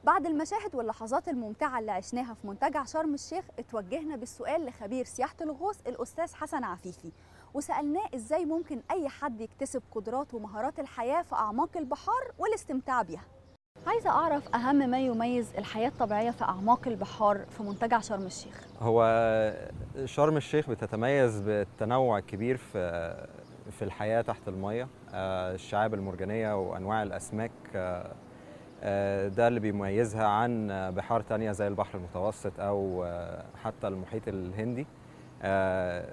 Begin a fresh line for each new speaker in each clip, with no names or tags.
بعد المشاهد واللحظات الممتعة اللي عشناها في منتجع شرم الشيخ اتوجهنا بالسؤال لخبير سياحة الغوص الأستاذ حسن عفيفي وسألناه إزاي ممكن أي حد يكتسب قدرات ومهارات الحياة في أعماق البحار والاستمتاع بيها عايزة أعرف أهم ما يميز الحياة الطبيعية في أعماق البحار في منتجع شرم الشيخ
هو شرم الشيخ بتتميز بالتنوع الكبير في في الحياة تحت المية آه، الشعاب المرجانية وأنواع الأسماك آه، آه، ده اللي بيميزها عن بحار تانية زي البحر المتوسط أو آه، حتى المحيط الهندي آه،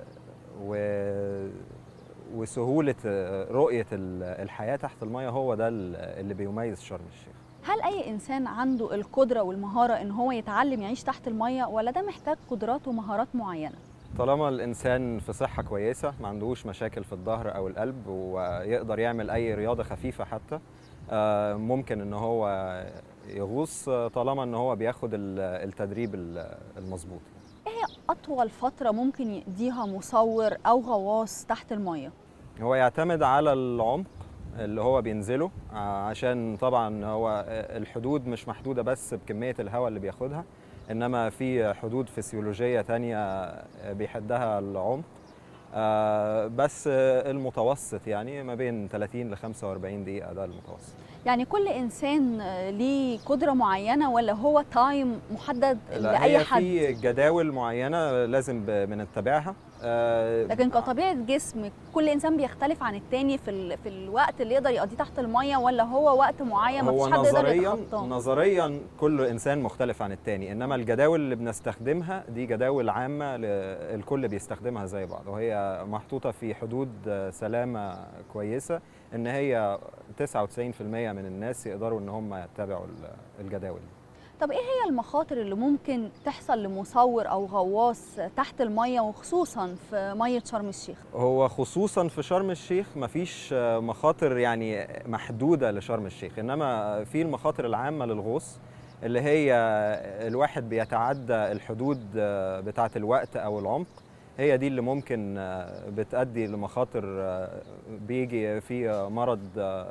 و- وسهولة آه، رؤية ال- الحياة تحت المية هو ده ال- اللي بيميز شرم الشيخ
هل أي إنسان عنده القدرة والمهارة إن هو يتعلم يعيش تحت المية ولا ده محتاج قدرات ومهارات معينة؟
طالما الإنسان في صحة كويسة ما عندوش مشاكل في الظهر أو القلب ويقدر يعمل أي رياضة خفيفة حتى آه، ممكن إن هو يغوص آه، طالما إن هو بياخد ال- التدريب ال- المظبوط
أطول فترة ممكن يقضيها مصور أو غواص تحت المية؟
هو يعتمد على العمق اللي هو بينزله ع- عشان طبعا هو الحدود مش محدودة بس بكمية الهواء اللي بياخدها إنما في حدود فسيولوجية تانية بيحدها العمق آه، بس المتوسط يعني ما بين 30 ل 45 دقيقة ده المتوسط
يعني كل إنسان آه، ليه قدرة معينة ولا هو تايم محدد
لا،
لأي
هي
حد؟
في جداول معينة لازم ب- بنتبعها آه،
لكن كطبيعة جسم كل إنسان بيختلف عن التاني في, ال... في الوقت اللي يقدر يقضيه تحت المية ولا هو وقت معين
هو
مفيش حد يقدر
نظريا
يتخطاه؟
نظريا كل انسان مختلف عن التاني انما الجداول اللي بنستخدمها دي جداول عامه ل- الكل بيستخدمها زي بعض وهي محطوطه في حدود سلامه كويسه ان هي 99% من الناس يقدروا ان هم يتبعوا ال- الجداول دي.
طب إيه هي المخاطر اللي ممكن تحصل لمصور أو غواص تحت المية وخصوصا في مية شرم الشيخ؟
هو خصوصا في شرم الشيخ مفيش مخاطر يعني محدودة لشرم الشيخ إنما في المخاطر العامة للغوص اللي هي الواحد بيتعدى الحدود بتاعة الوقت أو العمق هي دي اللي ممكن بتؤدي لمخاطر بيجي في مرض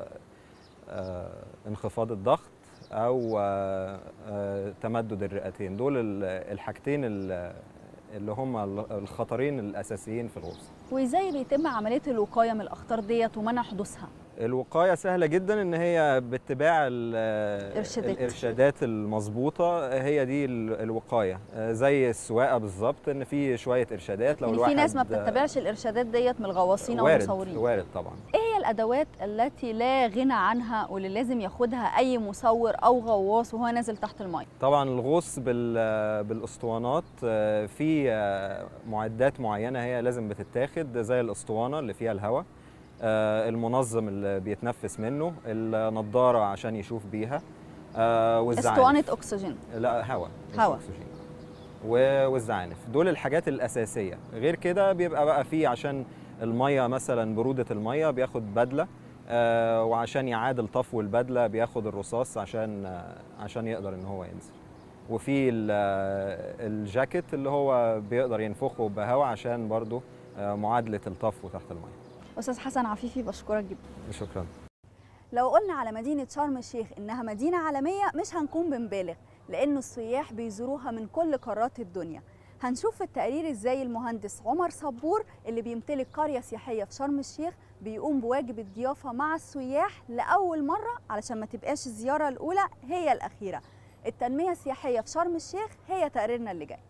انخفاض الضغط أو تمدد الرئتين دول الحاجتين اللي هم الخطرين الأساسيين في الغوص
وإزاي بيتم عملية الوقاية من الأخطار ديت ومنع حدوثها؟
الوقايه سهله جدا ان هي باتباع ال-
إرشادات.
الارشادات المظبوطه هي دي ال- الوقايه زي السواقه بالظبط ان في شويه ارشادات لو
يعني
الواحد
في ناس ما بتتبعش الإرشادات ديت من الغواصين أو
وارد
المصورين
وارد طبعا
ايه هي الادوات التي لا غنى عنها واللي لازم ياخدها اي مصور او غواص وهو نازل تحت الميه
طبعا الغوص بال- بالاسطوانات آه، في آه، معدات معينه هي لازم بتتاخد زي الاسطوانه اللي فيها الهواء آه، المنظم اللي بيتنفس منه النضاره عشان يشوف بيها آه، والزعانف
اسطوانه اكسجين
لا هواء مش
هوا.
أكسجين. و- والزعانف دول الحاجات الأساسية غير كده بيبقى بقى فيه عشان المية مثلا برودة المية بياخد بدلة آه وعشان يعادل طفو البدلة بياخد الرصاص عشان آه عشان يقدر ان هو ينزل وفي ال- آه، الجاكيت اللي هو بيقدر ينفخه بهواء عشان برضو آه معادلة الطفو تحت المية
استاذ حسن عفيفي بشكرك جدا
شكرا
لو قلنا على مدينة شرم الشيخ إنها مدينة عالمية مش هنكون بنبالغ لأنه السياح بيزوروها من كل قارات الدنيا هنشوف في التقرير إزاي المهندس عمر صبور اللي بيمتلك قرية سياحية في شرم الشيخ بيقوم بواجب الضيافة مع السياح لأول مرة علشان ما تبقاش الزيارة الأولى هي الأخيرة التنمية السياحية في شرم الشيخ هي تقريرنا اللي جاي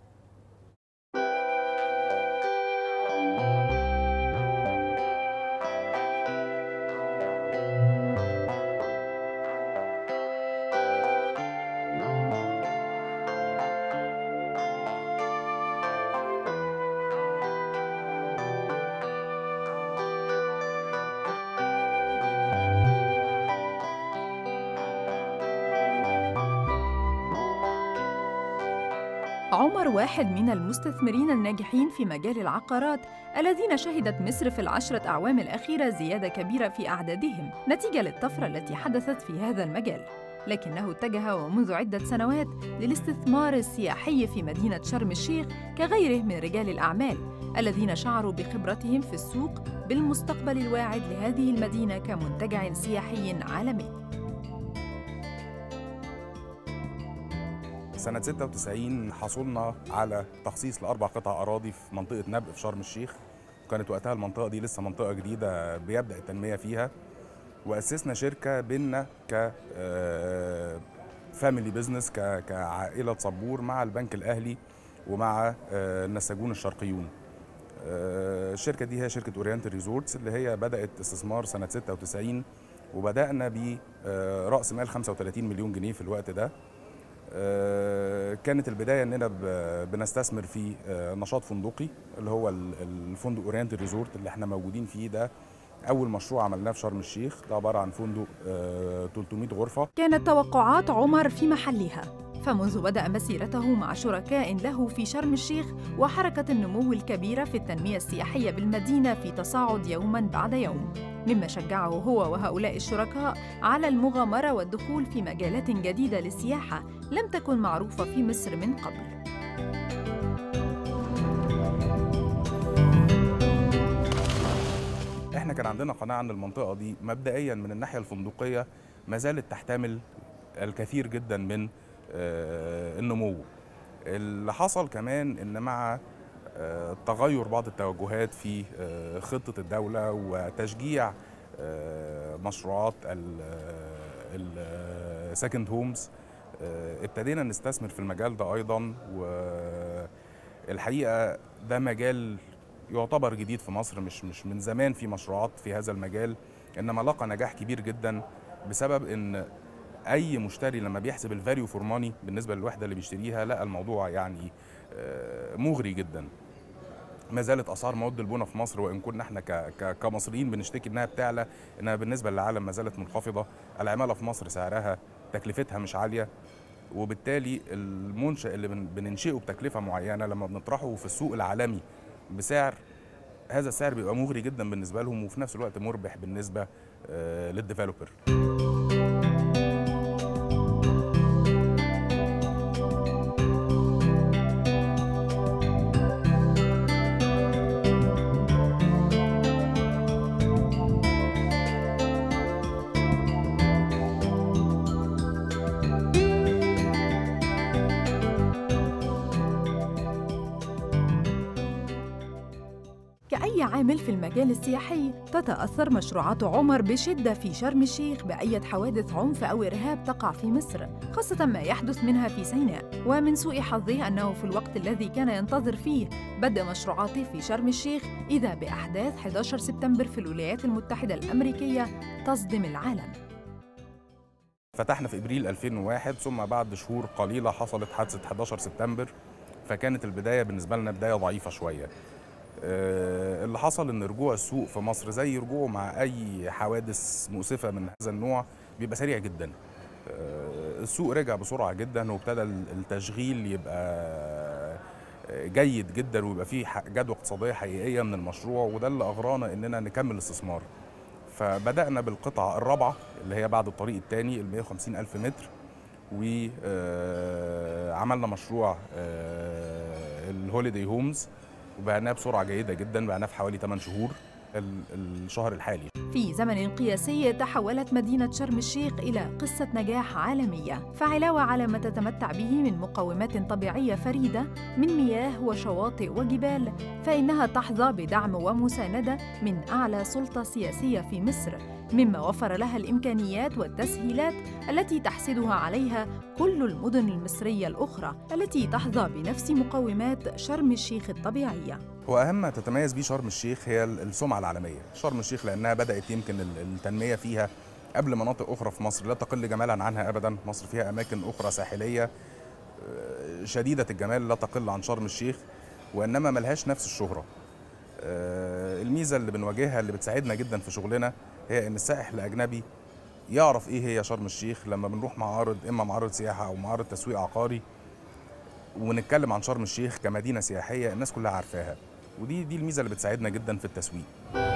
عمر واحد من المستثمرين الناجحين في مجال العقارات الذين شهدت مصر في العشرة أعوام الأخيرة زيادة كبيرة في أعدادهم نتيجة للطفرة التي حدثت في هذا المجال لكنه اتجه ومنذ عدة سنوات للاستثمار السياحي في مدينة شرم الشيخ كغيره من رجال الأعمال الذين شعروا بخبرتهم في السوق بالمستقبل الواعد لهذه المدينة كمنتجع سياحي عالمي
سنة 96 حصلنا على تخصيص لأربع قطع أراضي في منطقة نبق في شرم الشيخ كانت وقتها المنطقة دي لسه منطقة جديدة بيبدأ التنمية فيها وأسسنا شركة بينا ك فاميلي بزنس كعائلة صبور مع البنك الأهلي ومع آه، النساجون الشرقيون آه، الشركة دي هي شركة أورينتال ريزورتس اللي هي بدأت استثمار سنة 96 وبدأنا برأس مال 35 مليون جنيه في الوقت ده آه، كانت البدايه اننا ب- بنستثمر في آه، نشاط فندقي اللي هو ال- الفندق اورينت ريزورت اللي احنا موجودين فيه ده اول مشروع عملناه في شرم الشيخ ده عباره عن فندق آه، 300 غرفه
كانت توقعات عمر في محلها فمنذ بدأ مسيرته مع شركاء له في شرم الشيخ وحركة النمو الكبيرة في التنمية السياحية بالمدينة في تصاعد يوماً بعد يوم مما شجعه هو وهؤلاء الشركاء على المغامرة والدخول في مجالات جديدة للسياحة لم تكن معروفة في مصر من قبل
احنا كان عندنا قناعه ان المنطقه دي مبدئيا من الناحيه الفندقيه ما زالت تحتمل الكثير جدا من آه، النمو اللي حصل كمان ان مع آه، تغير بعض التوجهات في آه، خطه الدوله وتشجيع آه، مشروعات السكند هومز ابتدينا نستثمر في المجال ده ايضا والحقيقه ده مجال يعتبر جديد في مصر مش مش من زمان في مشروعات في هذا المجال انما لقى نجاح كبير جدا بسبب ان اي مشتري لما بيحسب الفاليو فور ماني بالنسبه للوحده اللي بيشتريها لقى الموضوع يعني آه، مغري جدا ما زالت اسعار مواد البناء في مصر وان كنا احنا ك- ك- كمصريين بنشتكي انها بتعلى انها بالنسبه للعالم ما زالت منخفضه العماله في مصر سعرها تكلفتها مش عاليه وبالتالي المنشأ اللي بن- بننشئه بتكلفه معينه لما بنطرحه في السوق العالمي بسعر هذا السعر بيبقى مغري جدا بالنسبه لهم وفي نفس الوقت مربح بالنسبه آه، للديفلوبر
كأي عامل في المجال السياحي تتأثر مشروعات عمر بشدة في شرم الشيخ بأية حوادث عنف أو إرهاب تقع في مصر خاصة ما يحدث منها في سيناء ومن سوء حظه أنه في الوقت الذي كان ينتظر فيه بدء مشروعاته في شرم الشيخ إذا بأحداث 11 سبتمبر في الولايات المتحدة الأمريكية تصدم العالم
فتحنا في ابريل 2001 ثم بعد شهور قليله حصلت حادثه 11 سبتمبر فكانت البدايه بالنسبه لنا بدايه ضعيفه شويه آه، اللي حصل ان رجوع السوق في مصر زي رجوعه مع اي حوادث مؤسفه من هذا النوع بيبقى سريع جدا آه، السوق رجع بسرعه جدا وابتدى التشغيل يبقى جيد جدا ويبقى فيه ح- جدوى اقتصاديه حقيقيه من المشروع وده اللي اغرانا اننا نكمل استثمار فبدانا بالقطعه الرابعه اللي هي بعد الطريق الثاني ال 150 الف متر وعملنا مشروع آه، الهوليداي هومز وبعناه بسرعه جيده جدا بعناه في حوالي 8 شهور ال- الشهر الحالي
في زمن قياسي تحولت مدينة شرم الشيخ إلى قصة نجاح عالمية فعلاوة على ما تتمتع به من مقومات طبيعية فريدة من مياه وشواطئ وجبال فإنها تحظى بدعم ومساندة من أعلى سلطة سياسية في مصر مما وفر لها الإمكانيات والتسهيلات التي تحسدها عليها كل المدن المصرية الأخرى التي تحظى بنفس مقومات شرم الشيخ الطبيعية
هو اهم ما تتميز بيه شرم الشيخ هي ال- السمعه العالميه شرم الشيخ لانها بدات يمكن ال- التنميه فيها قبل مناطق اخرى في مصر لا تقل جمالا عنها ابدا مصر فيها اماكن اخرى ساحليه آه، شديده الجمال لا تقل عن شرم الشيخ وانما ملهاش نفس الشهره آه، الميزه اللي بنواجهها اللي بتساعدنا جدا في شغلنا هي ان السائح الاجنبي يعرف ايه هي شرم الشيخ لما بنروح معارض اما معارض سياحه او معارض تسويق عقاري ونتكلم عن شرم الشيخ كمدينه سياحيه الناس كلها عارفاها ودي دي الميزه اللي بتساعدنا جدا في التسويق